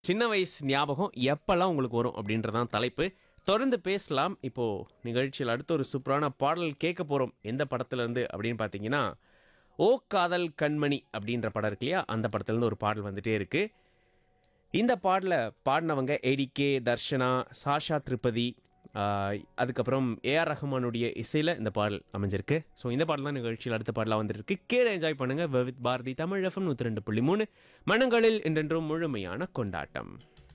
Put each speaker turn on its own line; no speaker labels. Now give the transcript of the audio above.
சின்ன வயசு ஞாபகம் எப்பெல்லாம் உங்களுக்கு வரும் அப்படின்றதான் தலைப்பு தொடர்ந்து பேசலாம் இப்போ நிகழ்ச்சியில் அடுத்த ஒரு சூப்பரான பாடல் கேட்க போகிறோம் எந்த படத்துல இருந்து அப்படின்னு பார்த்தீங்கன்னா ஓ காதல் கண்மணி அப்படின்ற படம் இருக்கு இல்லையா அந்த படத்துலேருந்து ஒரு பாடல் வந்துட்டே இருக்கு இந்த பாடலை பாடினவங்க ஏடிகே தர்ஷனா சாஷா திருப்பதி ஆஹ், அதுக்கப்புறம் ஏஆர் ரஹ்மானுடைய இசையில் இந்த பாடல் அமைஞ்சிருக்கு ஸோ இந்த பாடல் தான் நிகழ்ச்சியில் அடுத்த பாடலாக வந்துருக்கு கேட என்ஜாய் பண்ணுங்க வித் பாரதி தமிழ் எஃப்எம் நூற்றி ரெண்டு புள்ளி மூணு மனங்களில் என்றென்றும் முழுமையான கொண்டாட்டம்